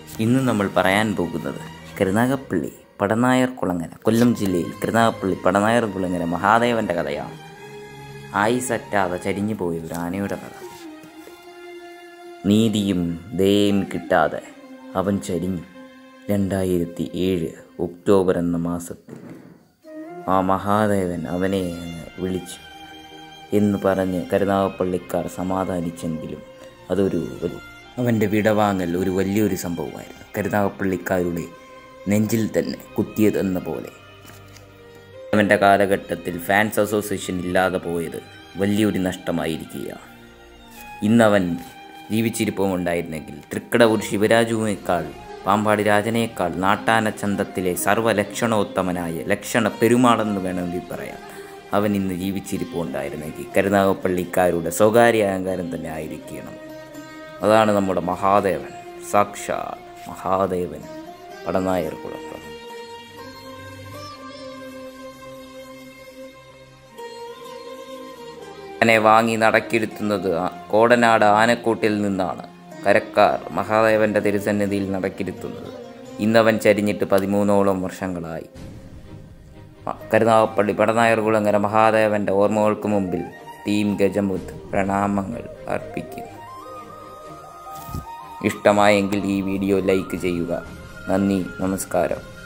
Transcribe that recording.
ഇന്ന് നമ്മൾ പറയാൻ പോകുന്നത് കരുനാഗപ്പള്ളി പടനായർ കുളങ്ങര കൊല്ലം ജില്ലയിൽ കരുനാഗപ്പള്ളി പടനായർ കുളങ്ങര മഹാദേവൻ്റെ കഥയാണ് ആയുസറ്റാതെ ചരിഞ്ഞു പോയ ഒരു ആനയുടെ കഥ നീതിയും ദയയും കിട്ടാതെ അവൻ ചരിഞ്ഞു രണ്ടായിരത്തി ഏഴ് ഒക്ടോബർ എന്ന മാസത്തിൽ ആ മഹാദേവൻ അവനെ അങ്ങ് വിളിച്ചു എന്ന് പറഞ്ഞ് കരുനാഗപ്പള്ളിക്കാർ സമാധാനിച്ചെങ്കിലും അതൊരു ഒരു അവൻ്റെ വിടവാങ്ങൽ ഒരു വലിയൊരു സംഭവമായിരുന്നു കരുനാഗപ്പള്ളിക്കാരുടെ നെഞ്ചിൽ തന്നെ കുത്തിയതെന്ന പോലെ അവൻ്റെ കാലഘട്ടത്തിൽ ഫാൻസ് അസോസിയേഷൻ ഇല്ലാതെ പോയത് വലിയൊരു നഷ്ടമായിരിക്കുകയാണ് ഇന്നവൻ ജീവിച്ചിരിപ്പുമുണ്ടായിരുന്നെങ്കിൽ തൃക്കടവൂർ ശിവരാജുവിനേക്കാൾ പാമ്പാടി രാജനേക്കാൾ നാട്ടാന ചന്തത്തിലെ സർവ്വലക്ഷണോത്തമനായ ലക്ഷണ പെരുമാളെന്ന് വേണമെങ്കിൽ പറയാം അവൻ ഇന്ന് ജീവിച്ചിരിപ്പുണ്ടായിരുന്നെങ്കിൽ കരുനാഗപ്പള്ളിക്കാരുടെ സ്വകാര്യ അഹങ്കാരം തന്നെ ആയിരിക്കണം അതാണ് നമ്മുടെ മഹാദേവൻ സാക്ഷാത് മഹാദേവൻ പടനായർ കുളക്കം അങ്ങനെ വാങ്ങി നടക്കിരുത്തുന്നത് ആ- കോടനാട് ആനക്കൂട്ടിൽ നിന്നാണ് കരക്കാർ മഹാദേവന്റെ തിരുസന്നിധിയിൽ നടക്കിരുത്തുന്നത് ഇന്നവൻ ചരിഞ്ഞിട്ട് പതിമൂന്നോളം വർഷങ്ങളായി മ- കരുനാഗപ്പള്ളി പടനായർകുളങ്ങര മഹാദേവന്റെ ഓർമ്മകൾക്ക് മുമ്പിൽ ടീം ഗജമുത്ത് പ്രണാമങ്ങൾ അർപ്പിക്കുന്നു ഇഷ്ടമായെങ്കിൽ ഈ വീഡിയോ ലൈക്ക് ചെയ്യുക നന്ദി നമസ്കാരം